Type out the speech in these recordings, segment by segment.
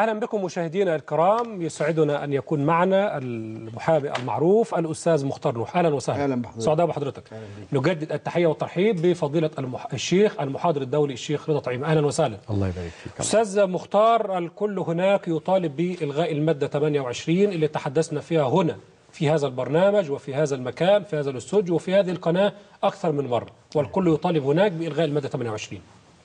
اهلا بكم مشاهدينا الكرام يسعدنا ان يكون معنا المحامي المعروف الاستاذ مختار نوح اهلا وسهلا أهلا بحضرتك. سعداء بحضرتك نجدد التحيه والترحيب بفضيله المح... الشيخ المحاضر الدولي الشيخ رضا طعيم اهلا وسهلا الله يبارك فيك استاذ مختار الكل هناك يطالب بالغاء الماده 28 اللي تحدثنا فيها هنا في هذا البرنامج وفي هذا المكان في هذا الاستوديو وفي هذه القناه اكثر من مره والكل يطالب هناك بالغاء الماده 28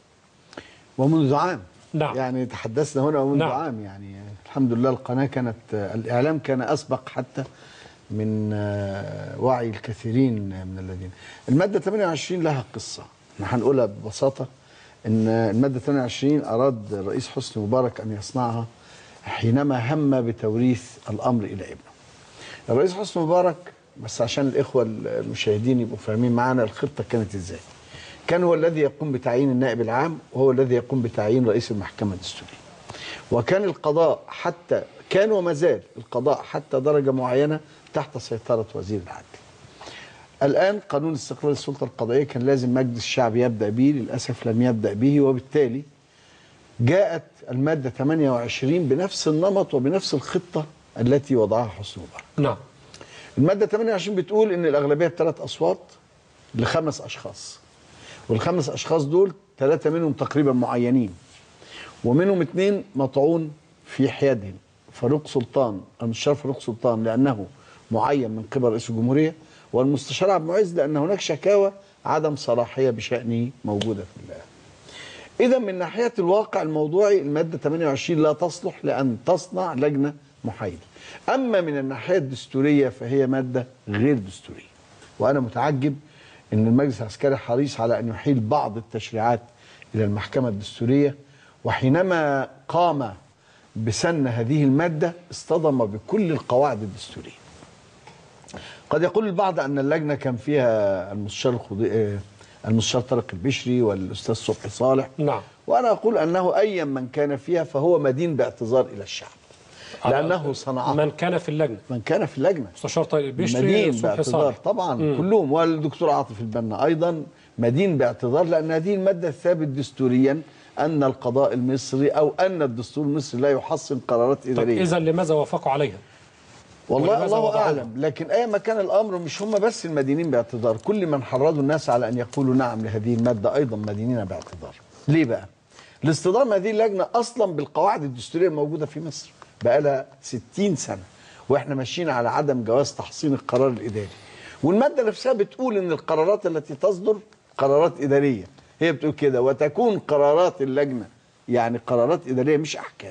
ومنذ عام نعم. يعني تحدثنا هنا ومنذ نعم. عام يعني الحمد لله القناة كانت الإعلام كان أسبق حتى من آه، وعي الكثيرين من الذين المادة 28 لها قصة احنا هنقولها ببساطة ان المادة 28 أراد الرئيس حسني مبارك أن يصنعها حينما هم بتوريث الأمر إلى ابنه الرئيس حسني مبارك بس عشان الإخوة المشاهدين يبقوا فاهمين معانا الخطة كانت إزاي كان هو الذي يقوم بتعيين النائب العام وهو الذي يقوم بتعيين رئيس المحكمة الدستورية وكان القضاء حتى كان وما زال القضاء حتى درجة معينة تحت سيطرة وزير العدل الآن قانون استقلال السلطة القضائية كان لازم مجلس الشعب يبدأ به للأسف لم يبدأ به وبالتالي جاءت المادة 28 بنفس النمط وبنفس الخطة التي وضعها حسني مبارك نعم المادة 28 بتقول إن الأغلبية بثلاث أصوات لخمس أشخاص والخمس أشخاص دول ثلاثة منهم تقريبا معينين ومنهم اثنين مطعون في حيادهم فاروق سلطان المستشار فاروق سلطان لأنه معين من قبل رئيس الجمهورية والمستشار عبد المعز لأن هناك شكاوى عدم صلاحية بشأنه موجودة في الله إذا من ناحية الواقع الموضوعي المادة 28 لا تصلح لأن تصنع لجنة محايدة أما من الناحية الدستورية فهي مادة غير دستورية وأنا متعجب أن المجلس العسكري حريص على أن يحيل بعض التشريعات إلى المحكمة الدستورية وحينما قام بسن هذه المادة اصطدم بكل القواعد الدستورية قد يقول البعض أن اللجنة كان فيها المستشار الخضي... آه، المستشار طارق البشري والأستاذ صبحي صالح نعم وأنا أقول أنه أيا من كان فيها فهو مدين باعتذار إلى الشعب لأنه صنعها من كان في اللجنه من كان في اللجنة مستشار طارق البشري مدين صبحي باعتذار صالح طبعا مم. كلهم والدكتور عاطف البنا ايضا مدين باعتذار لان هذه الماده الثابت دستوريا ان القضاء المصري او ان الدستور المصري لا يحصن قرارات طيب اداريه اذا لماذا وافقوا عليها؟ والله ولماذا الله وضعوها؟ اعلم لكن اي ما كان الامر مش هم بس المدينين باعتذار كل من حرضوا الناس على ان يقولوا نعم لهذه الماده ايضا مدينين باعتذار ليه بقى لاصطدام هذه اللجنه اصلا بالقواعد الدستوريه الموجوده في مصر بقى لها 60 سنه واحنا ماشيين على عدم جواز تحصين القرار الاداري والماده نفسها بتقول ان القرارات التي تصدر قرارات اداريه هي بتقول كده وتكون قرارات اللجنه يعني قرارات اداريه مش احكام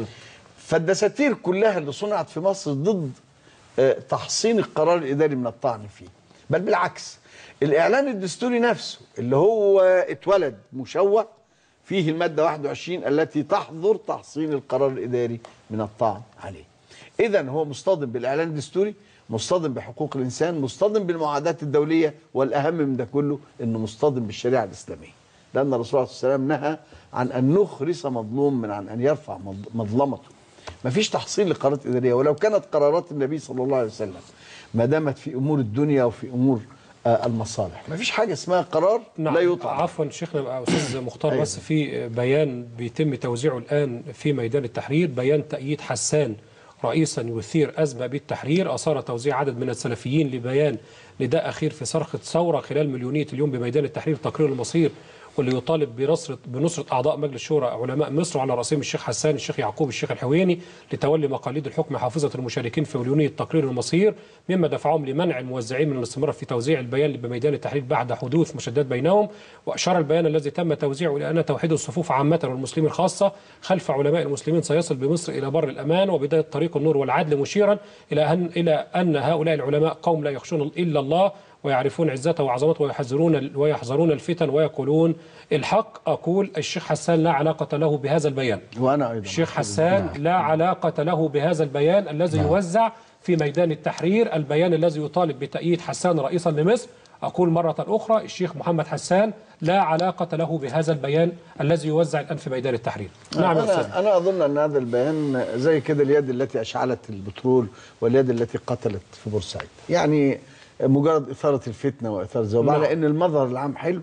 فالدساتير كلها اللي صنعت في مصر ضد آه، تحصين القرار الاداري من الطعن فيه بل بالعكس الاعلان الدستوري نفسه اللي هو اتولد مشوه فيه الماده 21 التي تحظر تحصين القرار الاداري من الطعن عليه اذا هو مصطدم بالاعلان الدستوري مصطدم بحقوق الانسان مصطدم بالمعاهدات الدوليه والاهم من ده كله انه مصطدم بالشريعه الاسلاميه لان الرسول عليه الصلاه والسلام نهى عن ان نخرس مظلوم من عن ان يرفع مظ- مظلمته مفيش تحصيل لقرارات اداريه ولو كانت قرارات النبي صلى الله عليه وسلم ما دامت في امور الدنيا وفي امور آه، المصالح مفيش حاجه اسمها قرار نعم لا يطاع عفوا شيخنا استاذ مختار أيوة. بس في بيان بيتم توزيعه الان في ميدان التحرير بيان تأييد حسان رئيسا يثير ازمه بالتحرير اثار توزيع عدد من السلفيين لبيان نداء اخير في صرخه ثوره خلال مليونيه اليوم بميدان التحرير تقرير المصير واللي يطالب بنصرة بنصرة أعضاء مجلس شورى علماء مصر وعلى رأسهم الشيخ حسان الشيخ يعقوب الشيخ الحويني لتولي مقاليد الحكم حافظة المشاركين في مليونية تقرير المصير مما دفعهم لمنع الموزعين من الاستمرار في توزيع البيان بميدان التحرير بعد حدوث مشادات بينهم وأشار البيان الذي تم توزيعه إلى أن توحيد الصفوف عامة والمسلمين خاصة خلف علماء المسلمين سيصل بمصر إلى بر الأمان وبداية طريق النور والعدل مشيرا إلى أن إلى أن هؤلاء العلماء قوم لا يخشون إلا الله ويعرفون عزته وعظمته ويحذرون ويحذرون الفتن ويقولون الحق أقول الشيخ حسان لا علاقة له بهذا البيان وانا ايضا الشيخ حسان لا علاقة له بهذا البيان الذي يوزع في ميدان التحرير البيان الذي يطالب بتأييد حسان رئيسا لمصر أقول مرة أخرى الشيخ محمد حسان لا علاقة له بهذا البيان الذي يوزع الآن في ميدان التحرير نعم يا أستاذ انا انا اظن ان هذا البيان زي كده اليد التي اشعلت البترول واليد التي قتلت في بورسعيد يعني مجرد اثاره الفتنه واثاره الزوبعه نعم. لان المظهر العام حلو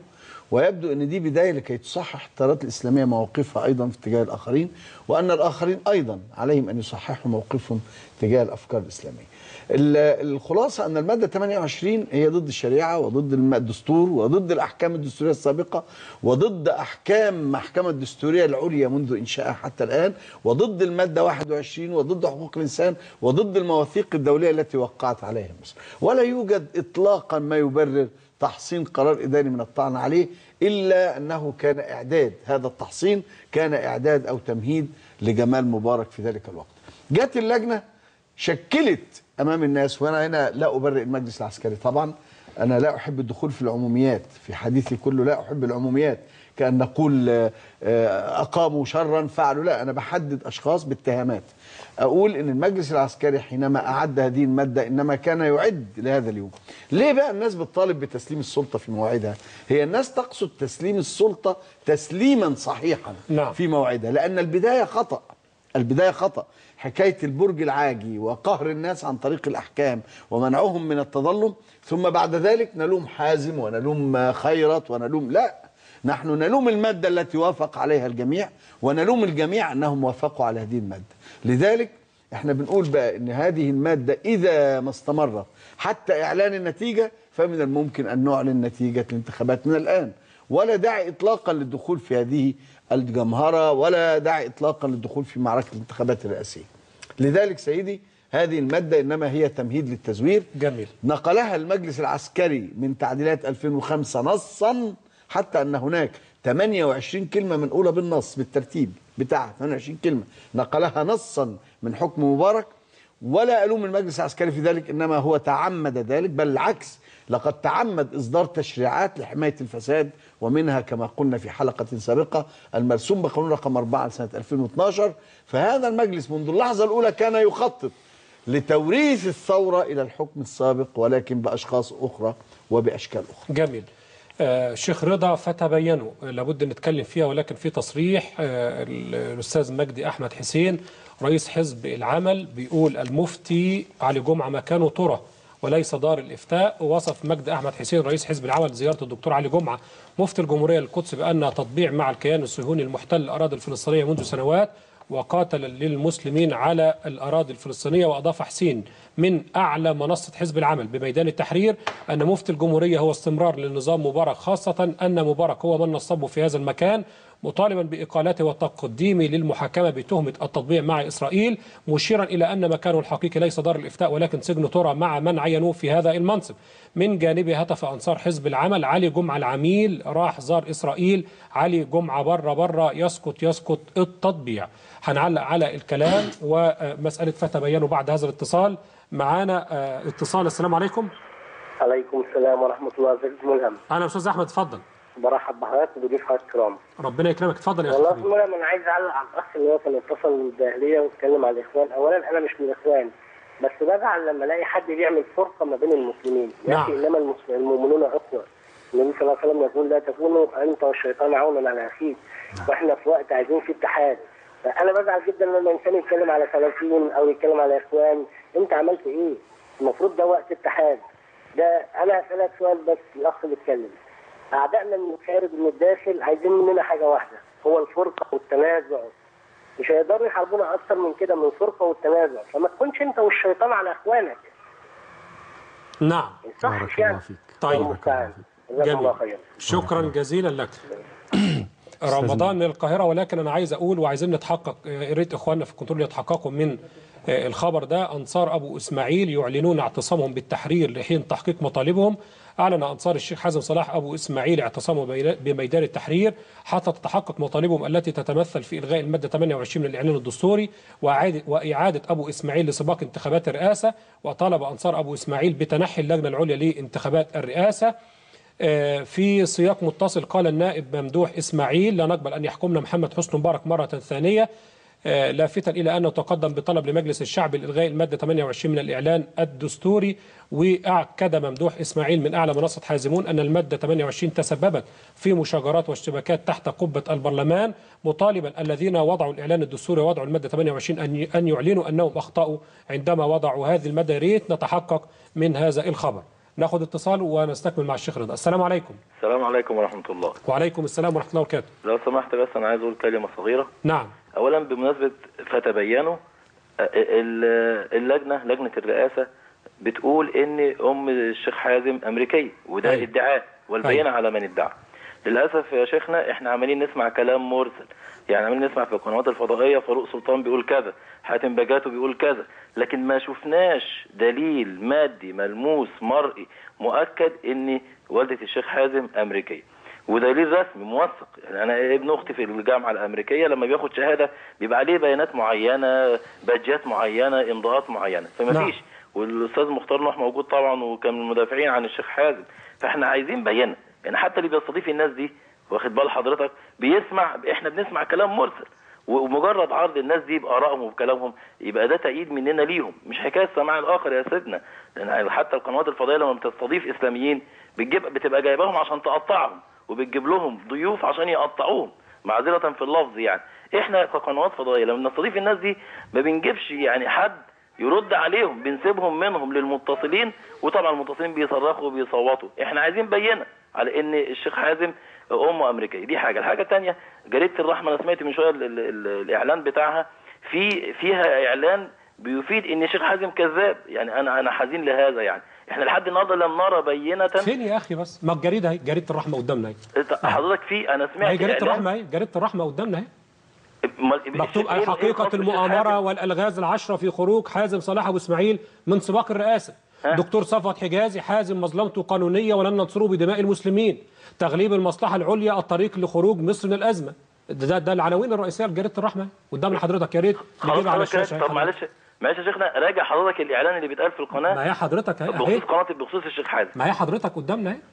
ويبدو ان دي بدايه لكي تصحح التيارات الاسلاميه مواقفها ايضا في اتجاه الاخرين وان الاخرين ايضا عليهم ان يصححوا موقفهم تجاه الافكار الاسلاميه. ال- الخلاصه ان الماده 28 هي ضد الشريعه وضد الم- الدستور وضد الاحكام الدستوريه السابقه وضد احكام المحكمه الدستوريه العليا منذ انشائها حتى الان وضد الماده 21 وضد حقوق الانسان وضد المواثيق الدوليه التي وقعت عليها مصر ولا يوجد اطلاقا ما يبرر تحصين قرار اداري من الطعن عليه الا انه كان اعداد هذا التحصين كان اعداد او تمهيد لجمال مبارك في ذلك الوقت جت اللجنه شكلت امام الناس وانا هنا لا ابرئ المجلس العسكري طبعا انا لا احب الدخول في العموميات في حديثي كله لا احب العموميات كان نقول آه، آه، اقاموا شرا فعلوا لا انا بحدد اشخاص باتهامات اقول ان المجلس العسكري حينما اعد هذه الماده انما كان يعد لهذا اليوم ليه بقى الناس بتطالب بتسليم السلطه في مواعيدها هي الناس تقصد تسليم السلطه تسليما صحيحا نعم. في مواعيدها لان البدايه خطأ البداية خطأ حكاية البرج العاجي وقهر الناس عن طريق الأحكام ومنعهم من التظلم ثم بعد ذلك نلوم حازم ونلوم خيرت ونلوم لا نحن نلوم المادة التي وافق عليها الجميع ونلوم الجميع أنهم وافقوا على هذه المادة لذلك احنا بنقول بقى ان هذه المادة اذا ما استمرت حتى اعلان النتيجة فمن الممكن ان نعلن نتيجة الانتخابات من الان ولا داعي اطلاقا للدخول في هذه الجمهرة ولا داعي اطلاقا للدخول في معركة الانتخابات الرئاسية لذلك سيدي هذه المادة انما هي تمهيد للتزوير جميل نقلها المجلس العسكري من تعديلات 2005 نصا حتى ان هناك 28 كلمه منقوله بالنص بالترتيب بتاعها 28 كلمه نقلها نصا من حكم مبارك ولا الوم المجلس العسكري في ذلك انما هو تعمد ذلك بل العكس لقد تعمد اصدار تشريعات لحمايه الفساد ومنها كما قلنا في حلقه سابقه المرسوم بقانون رقم 4 لسنه 2012 فهذا المجلس منذ اللحظه الاولى كان يخطط لتوريث الثورة إلى الحكم السابق ولكن بأشخاص أخرى وبأشكال أخرى جميل آه شيخ رضا فتبينوا آه، لابد نتكلم فيها ولكن في تصريح آه ال- الأستاذ مجدي أحمد حسين رئيس حزب العمل بيقول المفتي علي جمعة مكانه ترى وليس دار الإفتاء ووصف مجدي أحمد حسين رئيس حزب العمل زيارة الدكتور علي جمعة مفتي الجمهورية للقدس بأن تطبيع مع الكيان الصهيوني المحتل الأراضي الفلسطينية منذ سنوات وقاتل للمسلمين على الأراضي الفلسطينية وأضاف حسين من أعلى منصة حزب العمل بميدان التحرير أن مفتي الجمهورية هو استمرار للنظام مبارك خاصة أن مبارك هو من نصبه في هذا المكان مطالبا بإقالته وتقديمه للمحاكمة بتهمة التطبيع مع إسرائيل مشيرا إلى أن مكانه الحقيقي ليس دار الإفتاء ولكن سجن ترى مع من عينوه في هذا المنصب من جانبه هتف أنصار حزب العمل علي جمعة العميل راح زار إسرائيل علي جمعة بره بره يسقط يسقط التطبيع هنعلق على الكلام ومسألة فتبينوا بعد هذا الاتصال معانا آه، اتصال السلام عليكم عليكم السلام ورحمة الله ازيك يا ملهم أهلا أستاذ أحمد اتفضل برحب بحضرتك وبضيف حضرتك الكرام ربنا يكرمك اتفضل يا والله أخي يا حبيبي. ملهم أنا عايز أعلق على الأخ اللي هو كان اتصل من الداخلية واتكلم على الإخوان أولا أنا مش من الإخوان بس بزعل لما ألاقي حد بيعمل فرقة ما بين المسلمين يا نعم. أخي إنما المسلم- المؤمنون إخوة النبي صلى الله عليه وسلم يقول لا تكونوا أنت والشيطان عونا على أخيك وإحنا في وقت عايزين فيه اتحاد فأنا بزعل جدا لما إنسان يتكلم على سلفيين أو يتكلم على إخوان أنت عملت إيه؟ المفروض ده وقت اتحاد ده انا هسالك سؤال بس الاخ اللي اتكلم اعدائنا من الخارج ومن الداخل عايزين مننا حاجه واحده هو الفرقه والتنازع مش هيقدروا يحاربونا اكتر من كده من الفرقه والتنازع فما تكونش انت والشيطان على اخوانك نعم صح بارك يعني الله فيك. طيب. الله المستعان. جزاكم الله خيرا شكرا جزيلا لك رمضان من القاهرة ولكن أنا عايز أقول وعايزين نتحقق يا ريت إخواننا في الكنترول يتحققوا من آه، الخبر ده أنصار أبو إسماعيل يعلنون اعتصامهم بالتحرير لحين تحقيق مطالبهم أعلن أنصار الشيخ حازم صلاح أبو إسماعيل اعتصامه بين- بميدان التحرير حتى تتحقق مطالبهم التي تتمثل في إلغاء المادة 28 من الإعلان الدستوري وإعادة, وإعادة أبو إسماعيل لسباق انتخابات الرئاسة وطالب أنصار أبو إسماعيل بتنحي اللجنة العليا لانتخابات الرئاسة آه، في سياق متصل قال النائب ممدوح إسماعيل لا نقبل أن يحكمنا محمد حسني مبارك مرة ثانية آه، لافتا إلى أنه تقدم بطلب لمجلس الشعب لإلغاء المادة 28 من الإعلان الدستوري وأكد ممدوح إسماعيل من أعلى منصة حازمون أن المادة 28 تسببت في مشاجرات واشتباكات تحت قبة البرلمان مطالبا الذين وضعوا الإعلان الدستوري ووضعوا المادة 28 أن أن يعلنوا أنهم أخطأوا عندما وضعوا هذه المادة يا ريت نتحقق من هذا الخبر ناخد اتصال ونستكمل مع الشيخ رضا السلام عليكم السلام عليكم ورحمة الله وعليكم السلام ورحمه الله وبركاته لو سمحت بس أنا عايز أقول كلمة صغيرة نعم أولا بمناسبة فتبينوا آه، ال- اللجنة لجنة الرئاسة بتقول إن أم الشيخ حازم أمريكية وده أيوة. ادعاء والبينة على من ادعى للأسف يا شيخنا إحنا عمالين نسمع كلام مرسل يعني عمالين نسمع في القنوات الفضائية فاروق سلطان بيقول كذا حاتم بجاتو بيقول كذا لكن ما شفناش دليل مادي ملموس مرئي مؤكد إن والدة الشيخ حازم أمريكية ودليل رسمي موثق يعني انا ابن اختي في الجامعه الامريكيه لما بياخد شهاده بيبقى عليه بيانات معينه بادجات معينه امضاءات معينه فما نعم. فيش والاستاذ مختار نوح موجود طبعا وكان من المدافعين عن الشيخ حازم فاحنا عايزين بينه يعني حتى اللي بيستضيف الناس دي واخد بال حضرتك بيسمع احنا بنسمع كلام مرسل ومجرد عرض الناس دي بارائهم وبكلامهم يبقى ده تأييد مننا ليهم مش حكايه سماع الاخر يا سيدنا لان حتى القنوات الفضائيه لما بتستضيف اسلاميين بتجيب بتبقى جايباهم عشان تقطعهم وبتجيب لهم ضيوف عشان يقطعوهم معذره في اللفظ يعني احنا كقنوات فضائيه لما بنستضيف الناس دي ما بنجيبش يعني حد يرد عليهم بنسيبهم منهم للمتصلين وطبعا المتصلين بيصرخوا وبيصوتوا احنا عايزين بينه على ان الشيخ حازم امه امريكيه دي حاجه الحاجه الثانيه جريده الرحمه انا سمعت من شويه ال ال ال الاعلان بتاعها في فيها اعلان بيفيد ان الشيخ حازم كذاب يعني انا انا حزين لهذا يعني احنا لحد النهارده لم نرى بينه فين يا اخي بس ما الجريده اهي جريده الرحمه قدامنا اهي حضرتك في انا ما سمعت هي جريده إعلان- الرحمه اهي جريده الرحمه قدامنا اهي أمال- مكتوب إيه- إيه حقيقة خاص بالشيخ المؤامرة حازم؟ والألغاز العشرة في خروج حازم صلاح أبو إسماعيل من سباق الرئاسة ها؟ دكتور صفوت حجازي حازم مظلمته قانونية ولن ننصره بدماء المسلمين تغليب المصلحة العليا الطريق لخروج مصر من الأزمة ده, ده, ده العناوين الرئيسية لجريدة الرحمة قدام حضرتك يا ريت خلاص نجيب على حضرتك الشاشة طب معلش معلش يا شيخنا راجع حضرتك الاعلان اللي بيتقال في القناه ما هي حضرتك اهي بخصوص اهي قناه بخصوص الشيخ حازم ما هي حضرتك قدامنا اهي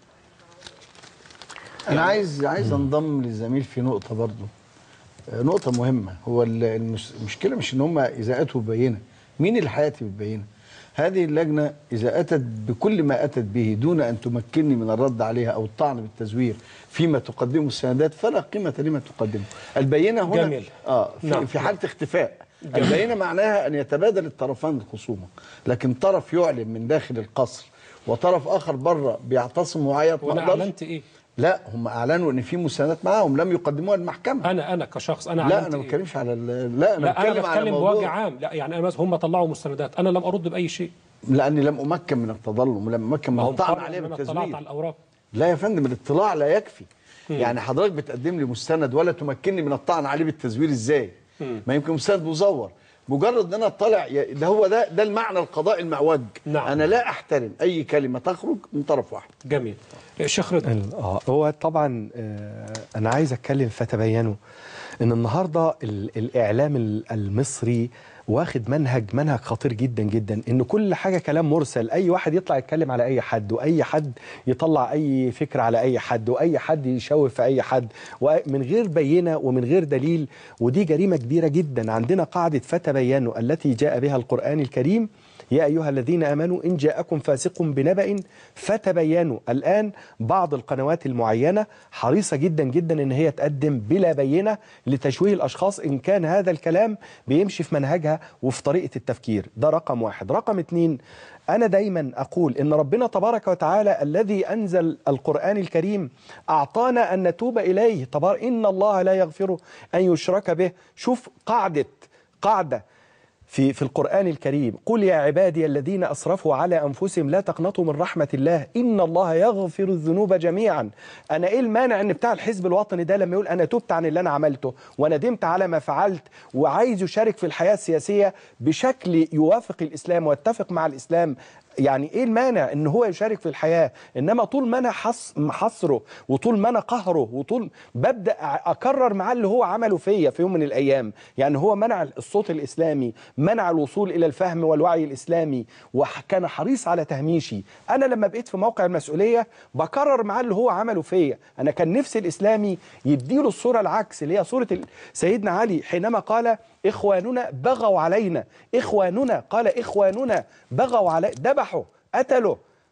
انا عايز عايز انضم للزميل في نقطه برضو آه، نقطه مهمه هو ال- المش- المشكله مش ان هم اذا اتوا ببينه مين اللي هياتي بالبينه هذه اللجنه اذا اتت بكل ما اتت به دون ان تمكنني من الرد عليها او الطعن بالتزوير فيما تقدمه السندات فلا قيمه لما تقدمه البينه هنا جميل. اه في, نعم. في حاله اختفاء البينه معناها ان يتبادل الطرفان الخصومه لكن طرف يعلن من داخل القصر وطرف اخر بره بيعتصم ويعيط ما وأنا أقدرش. أعلنت إيه لا هم اعلنوا ان في مساندات معاهم لم يقدموها للمحكمه أنا أنا كشخص أنا لا أعلنت انا ما إيه؟ بتكلمش على ال- لا انا لا أنا بتكلم على بتكلم بوجه موضوع عام لا يعني أنا مثلا هم طلعوا مستندات أنا لم أرد بأي شيء لاني لم امكن من التظلم ولم امكن من ما هو الطعن مقرر عليه إن أنا اطلعت بالتزوير على الأوراق لا يا فندم الاطلاع لا يكفي يعني حضرتك بتقدم لي مستند ولا تمكنني من الطعن عليه بالتزوير ازاي ما يمكن مستند مزور مجرد ان انا اطلع يا- ده هو ده ده المعنى القضاء المعوج نعم. انا لا احترم اي كلمه تخرج من طرف واحد جميل الشيخ رضا ال- اه هو طبعا آه، انا عايز اتكلم فتبينوا ان النهارده ال- الاعلام ال- المصري واخد منهج منهج خطير جدا جدا ان كل حاجه كلام مرسل اي واحد يطلع يتكلم على اي حد واي حد يطلع اي فكره على اي حد واي حد يشوف في اي حد ومن غير بينه ومن غير دليل ودي جريمه كبيره جدا عندنا قاعده فتبينوا التي جاء بها القران الكريم يا أيها الذين آمنوا إن جاءكم فاسق بنبأ فتبينوا الآن بعض القنوات المعينة حريصة جدا جدا إن هي تقدم بلا بينة لتشويه الأشخاص إن كان هذا الكلام بيمشي في منهجها وفي طريقة التفكير ده رقم واحد رقم اتنين أنا دايما أقول إن ربنا تبارك وتعالى الذي أنزل القرآن الكريم أعطانا أن نتوب إليه تبارك إن الله لا يغفر أن يشرك به شوف قاعدة قاعدة في في القرآن الكريم قل يا عبادي الذين أسرفوا على أنفسهم لا تقنطوا من رحمة الله إن الله يغفر الذنوب جميعا أنا إيه المانع إن بتاع الحزب الوطني ده لما يقول أنا تبت عن اللي أنا عملته وندمت على ما فعلت وعايز يشارك في الحياة السياسية بشكل يوافق الإسلام ويتفق مع الإسلام يعني ايه المانع ان هو يشارك في الحياه انما طول ما انا حص محصره وطول ما انا قهره وطول ببدا أ- اكرر معاه اللي هو عمله فيا في يوم من الايام يعني هو منع الصوت الاسلامي منع الوصول الى الفهم والوعي الاسلامي وكان حريص على تهميشي انا لما بقيت في موقع المسؤوليه بكرر معاه اللي هو عمله فيا انا كان نفسي الاسلامي يديله الصوره العكس اللي هي صوره ال- سيدنا علي حينما قال إخواننا بغوا علينا إخواننا قال إخواننا بغوا علي ذبحوا قتلوا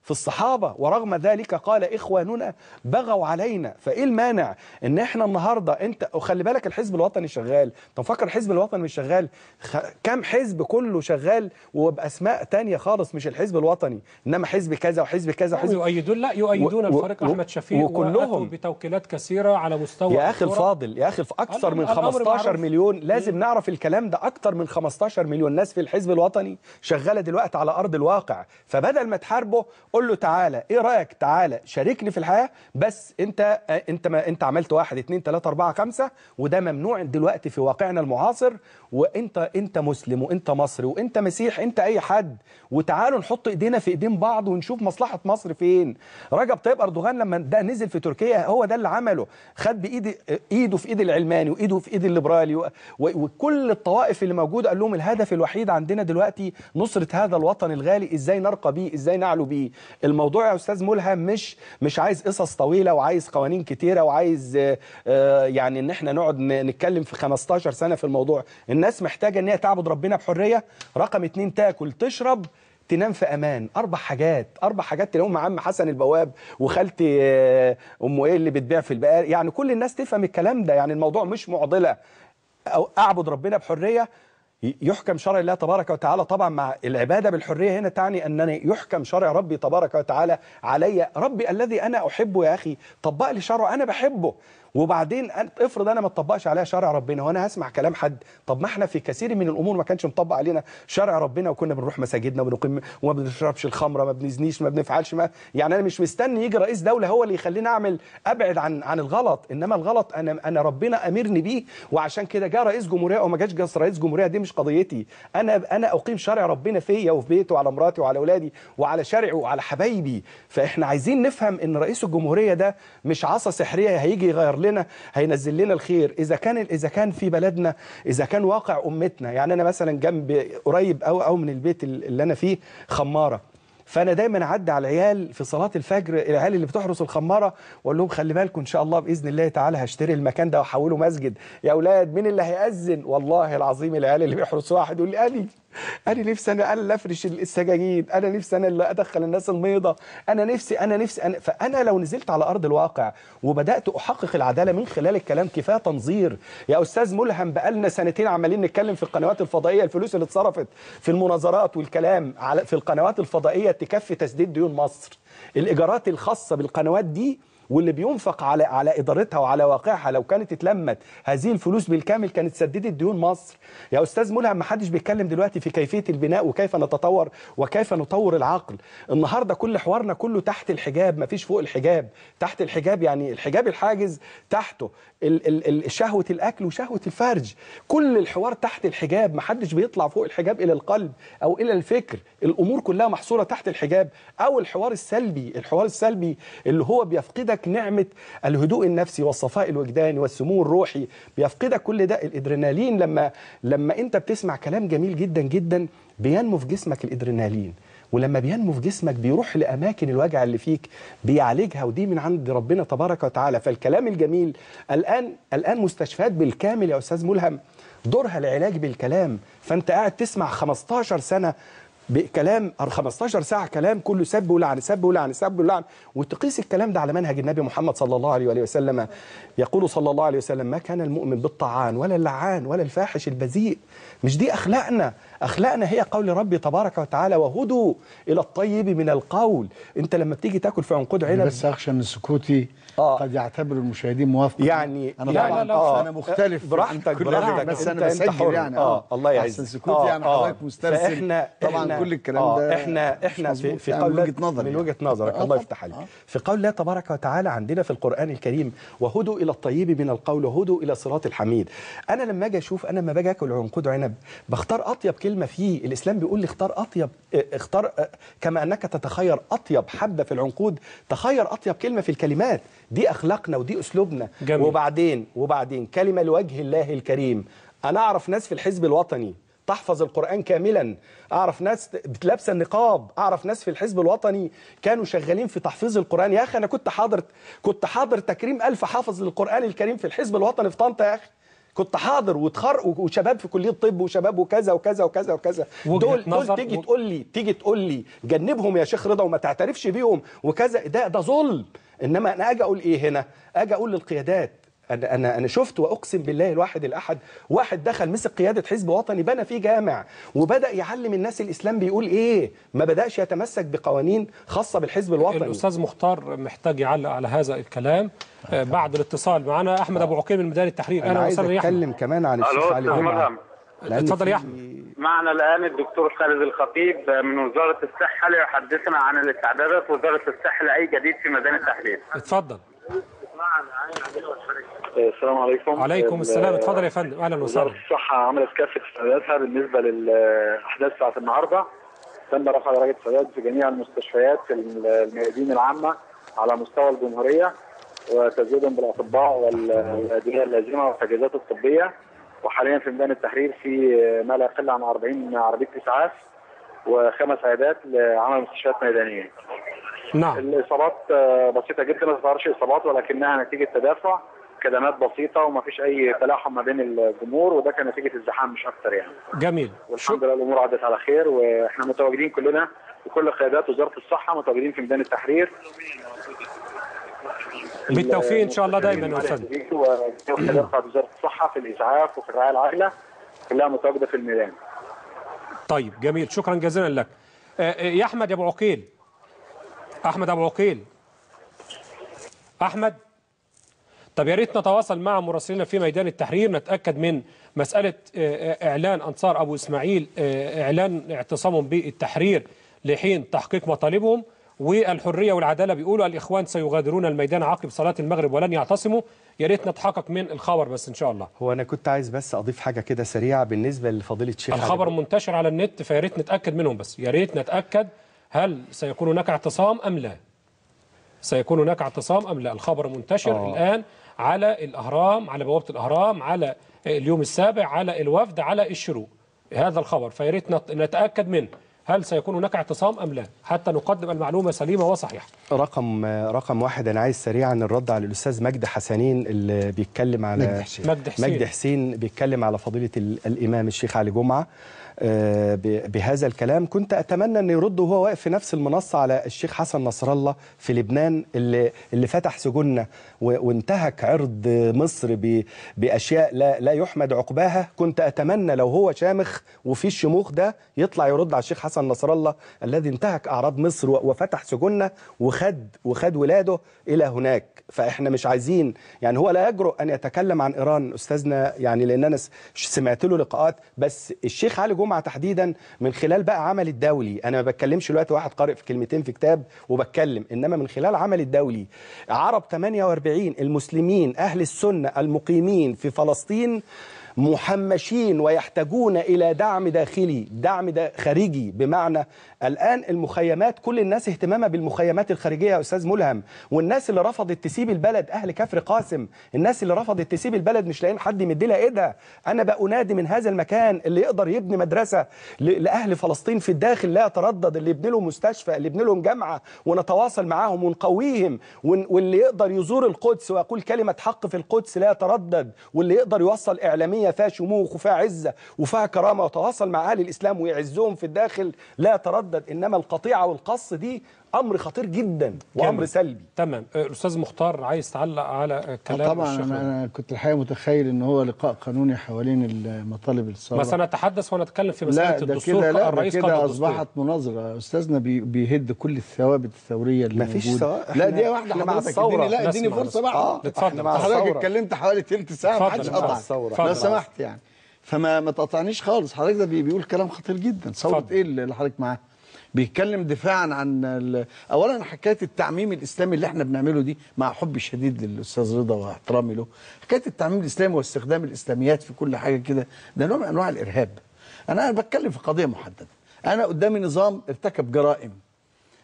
في الصحابة ورغم ذلك قال إخواننا بغوا علينا فإيه المانع إن إحنا النهاردة أنت وخلي بالك الحزب الوطني شغال أنت مفكر الحزب الوطني مش شغال خ... كم حزب كله شغال وبأسماء تانية خالص مش الحزب الوطني إنما حزب كذا وحزب كذا وحزب يؤيدون لا يؤيدون و- و- الفريق و- احمد شفيق وكلهم. وأتوا بتوكيلات كثيره على مستوى يا اخي الكرة. الفاضل يا اخي الف- اكثر من الأمر 15 معروف. مليون لازم نعرف الكلام ده اكثر من 15 مليون ناس في الحزب الوطني شغاله دلوقتي على ارض الواقع فبدل ما تحاربه قول له تعالى ايه رايك تعالى شاركني في الحياه بس انت انت ما انت عملت واحد اتنين تلاته اربعه خمسه وده ممنوع دلوقتي في واقعنا المعاصر وانت انت مسلم وانت مصري وانت مسيح انت اي حد وتعالوا نحط ايدينا في ايدين بعض ونشوف مصلحه مصر فين رجب طيب اردوغان لما ده نزل في تركيا هو ده اللي عمله خد بايد ايده في ايد العلماني وايده في ايد الليبرالي و- و- وكل الطوائف اللي موجوده قال لهم الهدف الوحيد عندنا دلوقتي نصره هذا الوطن الغالي ازاي نرقى بيه ازاي نعلو بيه الموضوع يا استاذ ملهم مش مش عايز قصص طويله وعايز قوانين كتيره وعايز آه، آه، يعني ان احنا نقعد ن- نتكلم في 15 سنه في الموضوع الناس محتاجه ان هي تعبد ربنا بحريه رقم اتنين تاكل تشرب تنام في امان اربع حاجات اربع حاجات تلاقيهم مع عم حسن البواب وخالتي آه، ام ايه اللي بتبيع في البقال يعني كل الناس تفهم الكلام ده يعني الموضوع مش معضله او اعبد ربنا بحريه يحكم شرع الله تبارك وتعالى طبعا مع العباده بالحريه هنا تعني انني يحكم شرع ربي تبارك وتعالى علي ربي الذي انا احبه يا اخي طبق لي شرعه انا بحبه وبعدين أنت افرض انا ما اتطبقش عليها شرع ربنا وانا هسمع كلام حد طب ما احنا في كثير من الامور ما كانش مطبق علينا شرع ربنا وكنا بنروح مساجدنا وبنقيم وما بنشربش الخمره ما بنزنيش ما بنفعلش ما يعني انا مش مستني يجي رئيس دوله هو اللي يخليني اعمل ابعد عن عن الغلط انما الغلط انا انا ربنا امرني بيه وعشان كده جاء رئيس جمهوريه او ما جاش جاس رئيس جمهوريه دي مش قضيتي انا انا اقيم شرع ربنا فيا وفي بيتي وعلى مراتي وعلى اولادي وعلى شرعي وعلى حبايبي فاحنا عايزين نفهم ان رئيس الجمهوريه ده مش عصا سحريه هيجي يغير لنا هينزل لنا الخير اذا كان اذا كان في بلدنا اذا كان واقع امتنا يعني انا مثلا جنب قريب او او من البيت اللي انا فيه خماره فانا دايما اعدي على العيال في صلاه الفجر العيال اللي بتحرس الخماره واقول لهم خلي بالكم ان شاء الله باذن الله تعالى هشتري المكان ده واحوله مسجد يا اولاد مين اللي هيأذن والله العظيم العيال اللي بيحرسوا واحد يقول لي اني انا نفسي انا انا اللي افرش السجاجيد انا نفسي انا اللي ادخل الناس الميضه انا نفسي انا نفسي أنا فانا لو نزلت على ارض الواقع وبدات احقق العداله من خلال الكلام كفايه تنظير يا استاذ ملهم بقالنا سنتين عمالين نتكلم في القنوات الفضائيه الفلوس اللي اتصرفت في المناظرات والكلام على في القنوات الفضائيه تكفي تسديد ديون مصر الايجارات الخاصه بالقنوات دي واللي بينفق على على ادارتها وعلى واقعها لو كانت اتلمت هذه الفلوس بالكامل كانت سددت ديون مصر يا استاذ ملهم ما حدش بيتكلم دلوقتي في كيفيه البناء وكيف نتطور وكيف نطور العقل النهارده كل حوارنا كله تحت الحجاب ما فيش فوق الحجاب تحت الحجاب يعني الحجاب الحاجز تحته ال ال ال شهوه الاكل وشهوه الفرج كل الحوار تحت الحجاب ما حدش بيطلع فوق الحجاب الى القلب او الى الفكر الامور كلها محصوره تحت الحجاب او الحوار السلبي الحوار السلبي اللي هو بيفقدك نعمه الهدوء النفسي والصفاء الوجداني والسمو الروحي بيفقدك كل ده الادرينالين لما لما انت بتسمع كلام جميل جدا جدا بينمو في جسمك الادرينالين ولما بينمو في جسمك بيروح لاماكن الوجع اللي فيك بيعالجها ودي من عند ربنا تبارك وتعالى فالكلام الجميل الان الان مستشفيات بالكامل يا استاذ ملهم دورها العلاج بالكلام فانت قاعد تسمع 15 سنه بكلام 15 ساعه كلام كله سب ولعن سب ولعن سب ولعن وتقيس الكلام ده على منهج النبي محمد صلى الله عليه وآله وسلم يقول صلى الله عليه وسلم ما كان المؤمن بالطعان ولا اللعان ولا الفاحش البذيء مش دي اخلاقنا اخلاقنا هي قول ربي تبارك وتعالى وهدوا الى الطيب من القول انت لما بتيجي تاكل في عنقود عنب بس اخشى ان سكوتي آه. قد يعتبر المشاهدين موافقا يعني انا يعني طبعا لا، آه. انا مختلف براحتك عن كل براحتك حاجة، بس انت انا انت بسجل حر يعني اه الله يعز احسن سكوتي يعني حضرتك مسترسل فاحنا طبعا احنا كل الكلام آه ده احنا مش احنا في مظبوط في يعني قول من الله- وجهة نظري من يعني. وجهه نظرك آه الله طبعاً. يفتح عليك آه. في قول الله تبارك وتعالى عندنا في القران الكريم وهدوا الى الطيب من القول وهدوا الى صراط الحميد انا لما اجي اشوف انا لما باجي اكل عنقود عنب بختار اطيب كلمه فيه الاسلام بيقول لي اختار اطيب اه، اختار اه، كما انك تتخير اطيب حبه في العنقود تخير اطيب كلمه في الكلمات دي اخلاقنا ودي اسلوبنا جميل. وبعدين وبعدين كلمه لوجه الله الكريم انا اعرف ناس في الحزب الوطني تحفظ القرآن كاملا أعرف ناس بتلبس النقاب أعرف ناس في الحزب الوطني كانوا شغالين في تحفيظ القرآن يا أخي أنا كنت حاضر كنت حاضر تكريم ألف حافظ للقرآن الكريم في الحزب الوطني في طنطا يا أخي كنت حاضر وتخر وشباب في كليه طب وشباب وكذا وكذا وكذا وكذا وجهة دول نظر دول تيجي و- تقول لي تيجي تقول لي جنبهم يا شيخ رضا وما تعترفش بيهم وكذا ده ده ظلم انما انا اجي اقول ايه هنا اجي اقول للقيادات انا انا انا شفت واقسم بالله الواحد الاحد واحد دخل مسك قياده حزب وطني بنى فيه جامع وبدا يعلم الناس الاسلام بيقول ايه ما بداش يتمسك بقوانين خاصه بالحزب الوطني الاستاذ مختار محتاج يعلق على هذا الكلام آه، بعد الاتصال معنا احمد ابو عقيل من ميدان التحرير انا اهلا عايز وسهلا يا احمد اتكلم كمان عن الو الشيخ علي استاذ جمعه ملهم لأن اتفضل يا في- أحمد. معنا الان الدكتور خالد الخطيب من وزاره الصحه ليحدثنا عن الاستعدادات وزاره الصحه لاي جديد في ميدان التحرير. اتفضل السلام عليكم. عليكم السلام اتفضل يا فندم اهلا وزاره وسهلا الصحه عملت كافه استعداداتها بالنسبه للاحداث بتاعت النهارده. تم رفع درجه استعداد في جميع المستشفيات في الميادين العامه على مستوى الجمهوريه وتزويدهم بالاطباء والادويه اللازمه والتجهيزات الطبيه وحاليا في ميدان التحرير في ما لا يقل عن 40 عربيه اسعاف وخمس عيادات لعمل مستشفيات ميدانيه. نعم الاصابات آه، بسيطه جدا ما تظهرش اصابات ولكنها نتيجه تدافع كدمات بسيطه وما فيش اي تلاحم ما بين الجمهور وده كان نتيجه الزحام مش اكتر يعني. جميل والحمد لله الامور عدت على خير واحنا متواجدين كلنا وكل قيادات وزاره الصحه متواجدين في ميدان التحرير بالتوفيق ان شاء الله دايما يا استاذ والقيادات بتاعت وزاره الصحه في الاسعاف وفي الرعايه العاجله كلها متواجده في الميدان. طيب جميل شكرا جزيلا لك آه، آه، يا احمد يا ابو عقيل احمد ابو عقيل احمد طب يا ريت نتواصل مع مراسلنا في ميدان التحرير نتاكد من مساله آه، آه، اعلان انصار ابو اسماعيل آه، اعلان اعتصامهم بالتحرير لحين تحقيق مطالبهم والحريه والعداله بيقولوا الاخوان سيغادرون الميدان عقب صلاه المغرب ولن يعتصموا يا ريت نتحقق من الخبر بس ان شاء الله هو انا كنت عايز بس اضيف حاجه كده سريعه بالنسبه لفضيله الشيخ علي الخبر جمعة. منتشر على النت فيا ريت نتاكد منهم بس يا ريت نتاكد هل سيكون هناك اعتصام ام لا سيكون هناك اعتصام ام لا الخبر منتشر آه. آه. الان على الاهرام على بوابه الاهرام على اليوم السابع على الوفد على الشروق هذا الخبر فيا ريت نت- نتاكد منه هل سيكون هناك اعتصام ام لا حتى نقدم المعلومه سليمه وصحيحه رقم رقم واحد انا عايز سريعا الرد على الاستاذ مجدي حسنين اللي بيتكلم على مجدي حسين. مجدي حسين مجدي حسين بيتكلم على فضيله ال- الامام الشيخ علي جمعه آه، ب- بهذا الكلام كنت اتمنى ان يرد وهو واقف في نفس المنصه على الشيخ حسن نصر الله في لبنان اللي اللي فتح سجوننا و- وانتهك عرض مصر ب- باشياء لا لا يحمد عقباها كنت اتمنى لو هو شامخ وفي الشموخ ده يطلع يرد على الشيخ حسن نصر الله الذي انتهك اعراض مصر و- وفتح سجوننا وخد وخد ولاده الى هناك فاحنا مش عايزين يعني هو لا يجرؤ ان يتكلم عن ايران استاذنا يعني لان انا س- سمعت له لقاءات بس الشيخ علي جمعه تحديدا من خلال بقى عمل الدولي انا ما بتكلمش دلوقتي واحد قارئ في كلمتين في كتاب وبتكلم انما من خلال عمل الدولي عرب 48 المسلمين اهل السنه المقيمين في فلسطين محمشين ويحتاجون الى دعم داخلي دعم دا خارجي بمعنى الان المخيمات كل الناس اهتمامها بالمخيمات الخارجيه يا استاذ ملهم والناس اللي رفضت تسيب البلد اهل كفر قاسم الناس اللي رفضت تسيب البلد مش لاقيين حد يمد لها ايدها انا بقى انادي من هذا المكان اللي يقدر يبني مدرسه ل- لاهل فلسطين في الداخل لا يتردد اللي يبني لهم مستشفى اللي يبني لهم جامعه ونتواصل معاهم ونقويهم ون- واللي يقدر يزور القدس ويقول كلمه حق في القدس لا يتردد واللي يقدر يوصل اعلاميه فيها شموخ وفيها عزه وفيها كرامه وتواصل مع اهل الاسلام ويعزهم في الداخل لا يتردد انما القطيعه والقص دي امر خطير جدا وامر جميل. سلبي تمام آه، الاستاذ مختار عايز تعلق على آه، كلام طبعا الشيخ انا انا كنت الحقيقه متخيل ان هو لقاء قانوني حوالين مطالب الثوره ما سنتحدث ونتكلم في لا مساله ده الدستور كده لا ده الرئيس قال كده الدستور. اصبحت مناظره استاذنا بي بيهد كل الثوابت الثوريه اللي مفيش موجوده ثوابت. لا إحنا- دي واحده إحنا مع حضرتك الثورة. اديني لا اديني نسمع فرصه بس. بقى آه، اتفضل. إحنا مع حضرتك الثورة. اتكلمت حوالي تلت ساعه اتفضل. محدش مع قطع الثورة. لو اتفضل. سمحت يعني فما ما تقطعنيش خالص حضرتك ده بي- بيقول كلام خطير جدا ثوره اتفضل. ايه اللي حضرتك معاه بيتكلم دفاعا عن ال- اولا حكايه التعميم الاسلامي اللي احنا بنعمله دي مع حبي الشديد للاستاذ رضا واحترامي له حكايه التعميم الاسلامي واستخدام الاسلاميات في كل حاجه كده ده نوع من انواع الارهاب انا بتكلم في قضيه محدده انا قدامي نظام ارتكب جرائم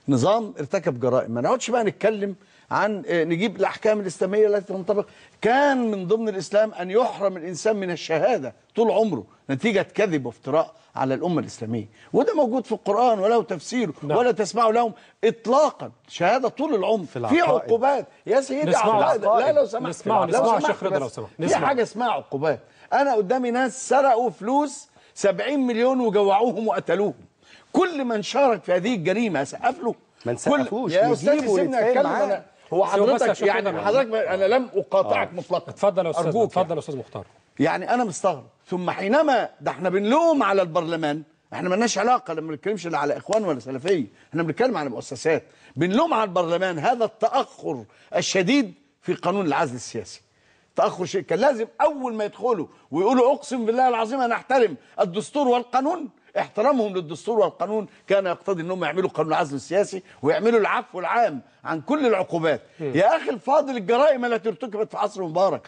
نظام ارتكب جرائم ما نقعدش بقى نتكلم عن آه، نجيب الاحكام الاسلاميه التي تنطبق كان من ضمن الاسلام ان يحرم الانسان من الشهاده طول عمره نتيجه كذب وافتراء على الامه الاسلاميه وده موجود في القران وله تفسير نعم. ولا تسمعوا لهم اطلاقا شهاده طول العمر في, العقائد. عقوبات يا سيدي نسمعه. عقائد. لا لو سمحت نسمعه- لو نسمعه يا سمحت شيخ رضا بس. لو سمحت. في نسمع. حاجه اسمها عقوبات انا قدامي ناس سرقوا فلوس 70 مليون وجوعوهم وقتلوهم كل من شارك في هذه الجريمه اسقف له ما كل- نسقفوش، يا استاذ نجيبه سيبني ونتفاهم اتكلم معاه. انا هو بس هو بس يا حضرتك شيخ يعني رضا. حضرتك انا لم اقاطعك مطلقا اتفضل يا استاذ أرجوك اتفضل يا استاذ مختار يعني انا مستغرب ثم حينما ده احنا بنلوم على البرلمان احنا مالناش علاقه لما بنتكلمش لا على اخوان ولا سلفيه احنا بنتكلم على مؤسسات بنلوم على البرلمان هذا التاخر الشديد في قانون العزل السياسي تاخر شيء كان لازم اول ما يدخلوا ويقولوا اقسم بالله العظيم انا احترم الدستور والقانون احترامهم للدستور والقانون كان يقتضي انهم يعملوا قانون العزل السياسي ويعملوا العفو العام عن كل العقوبات يا اخي الفاضل الجرائم التي ارتكبت في عصر مبارك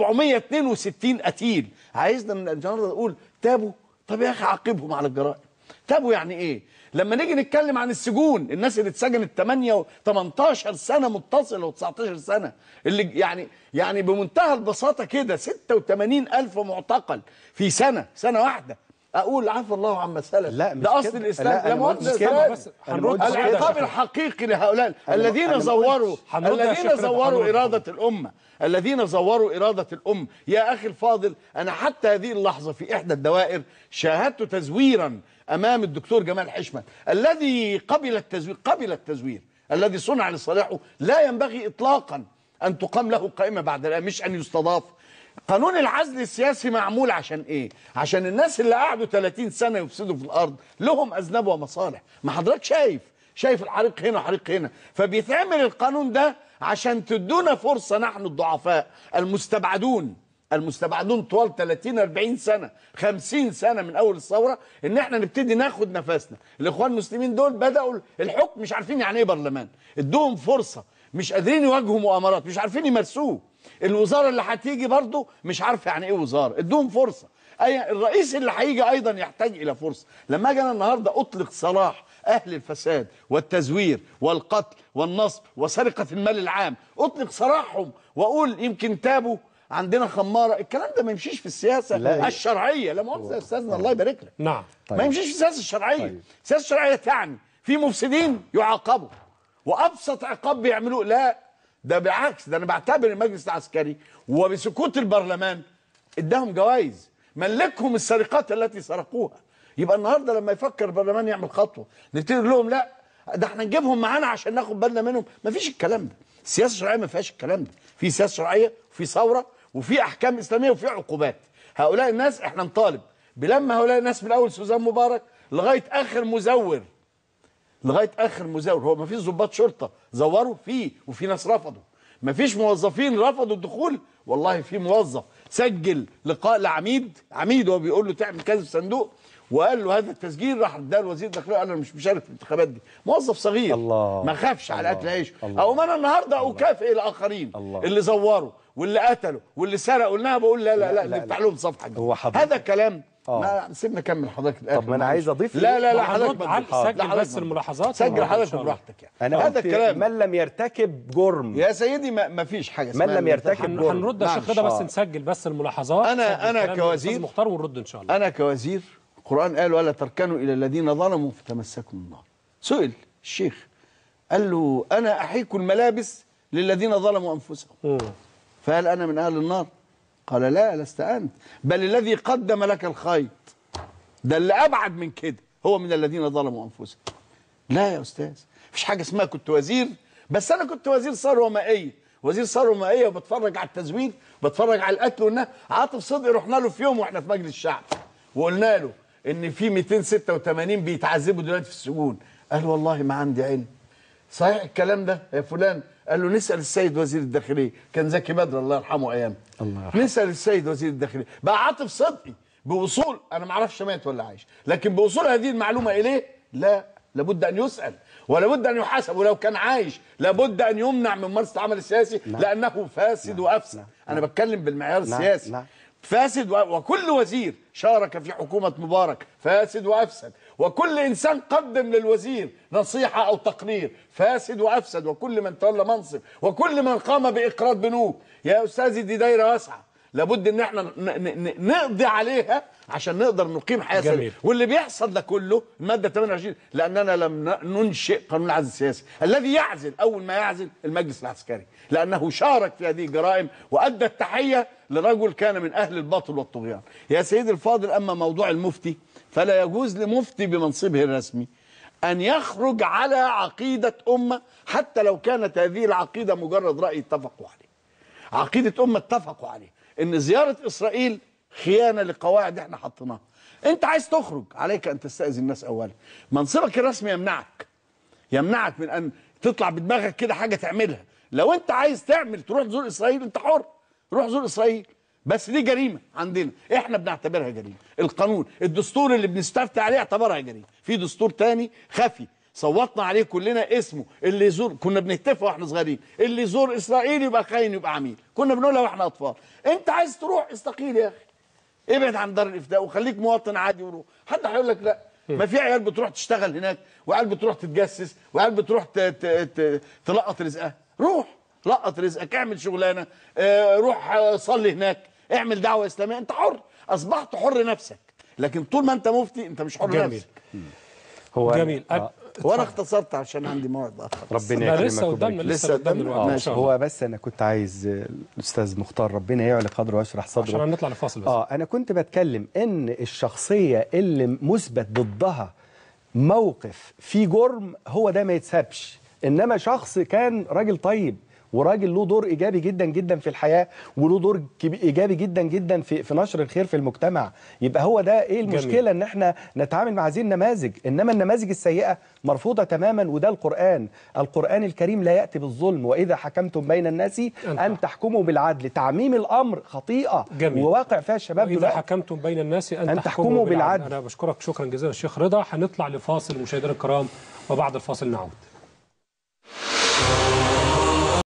462 قتيل عايزنا من النهارده نقول تابوا طب يا اخي عاقبهم على الجرائم تابوا يعني ايه لما نيجي نتكلم عن السجون الناس اللي اتسجنت 8 و 18 سنه متصله و19 سنه اللي يعني يعني بمنتهى البساطه كده 86 الف معتقل في سنه سنه واحده اقول عفى الله عما سلف لا، مش ده اصل كده. الاسلام لا، أنا ما مؤاخذة قلتش يا كده. أستاذ. بس أنا ما قلتش كده. العقاب الحقيقي لهؤلاء أنا ما- الذين أنا ما زوروا قلتش. هنرد يا الذين شيخ رضا، زوروا هنرد. إرادة الأمة الذين زوروا إرادة الأمة يا أخي الفاضل أنا حتى هذه اللحظة في إحدى الدوائر شاهدت تزويرا أمام الدكتور جمال حشمت الذي قبل التزوير قبل التزوير الذي صنع لصالحه لا ينبغي إطلاقا أن تقام له قائمة بعد الآن مش أن يستضاف قانون العزل السياسي معمول عشان ايه عشان الناس اللي قعدوا 30 سنه يفسدوا في الارض لهم اذناب ومصالح ما حضرتك شايف شايف الحريق هنا وحريق هنا فبيتعمل القانون ده عشان تدونا فرصه نحن الضعفاء المستبعدون المستبعدون طوال 30 40 سنه 50 سنه من اول الثوره ان احنا نبتدي ناخد نفسنا الاخوان المسلمين دول بداوا الحكم مش عارفين يعني ايه برلمان ادوهم فرصه مش قادرين يواجهوا مؤامرات مش عارفين يمارسوه الوزاره اللي هتيجي برضه مش عارفه يعني ايه وزاره ادوهم فرصه اي الرئيس اللي هيجي ايضا يحتاج الى فرصه لما اجي انا النهارده اطلق سراح اهل الفساد والتزوير والقتل والنصب وسرقه المال العام اطلق سراحهم واقول يمكن تابوا عندنا خماره الكلام ده ما يمشيش في السياسه لا. الشرعيه لا مؤاخذه يا استاذنا الله يبارك لك نعم طيب. ما يمشيش في السياسه الشرعيه طيب. السياسه الشرعيه تعني في مفسدين يعاقبوا وابسط عقاب بيعملوه لا ده بالعكس ده انا بعتبر المجلس العسكري وبسكوت البرلمان اداهم جوائز ملكهم السرقات التي سرقوها يبقى النهارده لما يفكر البرلمان يعمل خطوه نبتدي نقول لهم لا ده احنا نجيبهم معانا عشان ناخد بالنا منهم مفيش الكلام ده السياسه الشرعيه ما فيهاش الكلام ده في سياسه شرعيه وفي ثوره وفي احكام اسلاميه وفي عقوبات هؤلاء الناس احنا نطالب بلم هؤلاء الناس من اول سوزان مبارك لغايه اخر مزور لغايه اخر مزور هو ما فيش ضباط شرطه زوروا فيه وفي ناس رفضوا ما فيش موظفين رفضوا الدخول والله في موظف سجل لقاء لعميد عميد هو بيقول له تعمل كذا في صندوق وقال له هذا التسجيل راح اداه الوزير الداخليه قال انا مش مشارك في الانتخابات دي موظف صغير الله. ما خافش على الله. اكل عيش الله. او انا النهارده اكافئ الاخرين الله. اللي زوروا واللي قتلوا واللي سرقوا قلنا بقول لا لا لا, لا، نفتح لا. لهم صفحه جديدة. هو حضرتك- هذا كلام آه. ما سيبنا كمل حضرتك الاخر طب ما أنا عايز أضيف لا لا لا هنرد حضرتك ما على- تضيفش. سجل لا، حضرتك بس ما الملاحظات سجل ونرد إن حضرتك شاء الله. براحتك يعني انا هذا قلت الكلام من لم يرتكب جرم يا سيدي ما, ما فيش حاجه من لم يرتكب هن- جرم. هنرد يا نعم. شيخ رضا بس آه. نسجل بس الملاحظات أنا- سجل أنا كلام كوزير- الأستاذ مختار ونرد ان شاء الله انا كوزير القران قال ولا تركنوا الى الذين ظلموا فتمسكوا النار سئل الشيخ قال له انا احيك الملابس للذين ظلموا انفسهم مم. فهل انا من اهل النار قال لا لست انت بل الذي قدم لك الخيط ده اللي ابعد من كده هو من الذين ظلموا انفسهم لا يا استاذ مفيش حاجه اسمها كنت وزير بس انا كنت وزير ثروه مائيه وزير ثروه مائيه وبتفرج على التزوير بتفرج على القتل والنهب عاطف صدقي رحنا له في يوم واحنا في مجلس الشعب وقلنا له ان في 286 بيتعذبوا دلوقتي في السجون قال والله ما عندي علم صحيح الكلام ده يا فلان قال له نسال السيد وزير الداخليه كان زكي بدر الله يرحمه ايام الله يرحمه. نسال السيد وزير الداخليه بقى عاطف صدقي بوصول انا ما اعرفش مات ولا عايش لكن بوصول هذه المعلومه اليه لا لابد ان يسال ولابد ان يحاسب ولو كان عايش لابد ان يمنع من ممارسه العمل السياسي لانه فاسد وافسد انا بتكلم بالمعيار نعم. السياسي نعم. فاسد و... وكل وزير شارك في حكومة مبارك فاسد وأفسد وكل انسان قدم للوزير نصيحه او تقرير فاسد وافسد وكل من تولى منصب وكل من قام باقراض بنوك يا استاذي دي دايره واسعه لابد ان احنا ن- ن- ن- نقضي عليها عشان نقدر نقيم حياه جميل. سليمة. واللي بيحصل ده كله الماده 28 لاننا لم ن- ننشئ قانون العزل السياسي الذي يعزل اول ما يعزل المجلس العسكري لانه شارك في هذه الجرائم وادى التحيه لرجل كان من اهل الباطل والطغيان يا سيدي الفاضل اما موضوع المفتي فلا يجوز لمفتي بمنصبه الرسمي ان يخرج على عقيده امه حتى لو كانت هذه العقيده مجرد راي اتفقوا عليه عقيدة أمة اتفقوا عليه إن زيارة إسرائيل خيانة لقواعد إحنا حطيناها أنت عايز تخرج عليك أن تستأذن الناس أولا منصبك الرسمي يمنعك يمنعك من أن تطلع بدماغك كده حاجة تعملها لو أنت عايز تعمل تروح تزور إسرائيل أنت حر روح زور إسرائيل بس دي جريمة عندنا احنا بنعتبرها جريمة القانون الدستور اللي بنستفتي عليه اعتبرها جريمة في دستور تاني خفي صوتنا عليه كلنا اسمه اللي يزور كنا بنهتف واحنا صغيرين اللي يزور اسرائيل يبقى خاين يبقى عميل كنا بنقولها واحنا اطفال انت عايز تروح استقيل يا اخي ابعد عن دار الافتاء وخليك مواطن عادي وروح حد هيقول لك لا ما في عيال بتروح تشتغل هناك وعيال بتروح تتجسس وعيال بتروح ت- ت- ت- تلقط رزقها روح لقط رزقك اعمل شغلانه آه، روح آه، صلي هناك اعمل دعوه اسلاميه انت حر اصبحت حر نفسك لكن طول ما انت مفتي انت مش حر جميل. نفسك هو جميل آه. وانا اختصرت عشان عندي موعد اخر ربنا لا يكرمك لسه ويبارك قدامنا فيك. لسه لسه قدامنا قدامنا. الوقت ان ماشي شاء الله هو بس انا كنت عايز آه، الاستاذ مختار ربنا يعلي قدره ويشرح صدره عشان هنطلع لفاصل بس اه انا كنت بتكلم ان الشخصيه اللي مثبت ضدها موقف في جرم هو ده ما يتسابش انما شخص كان راجل طيب وراجل له دور ايجابي جدا جدا في الحياه وله دور كبي- ايجابي جدا جدا في في نشر الخير في المجتمع يبقى هو ده ايه المشكله جميل. ان احنا نتعامل مع هذه النماذج انما النماذج السيئه مرفوضه تماما وده القران القران الكريم لا ياتي بالظلم واذا حكمتم بين الناس ان تحكموا بالعدل تعميم الامر خطيئه جميل. وواقع فيها الشباب وإذا دلوقتي حكمتم بين الناس أن, أن تحكموا تحكموا بالعدل. بالعدل. أنا بشكرك شكرا جزيلا الشيخ رضا هنطلع لفاصل مشاهدينا الكرام وبعد الفاصل نعود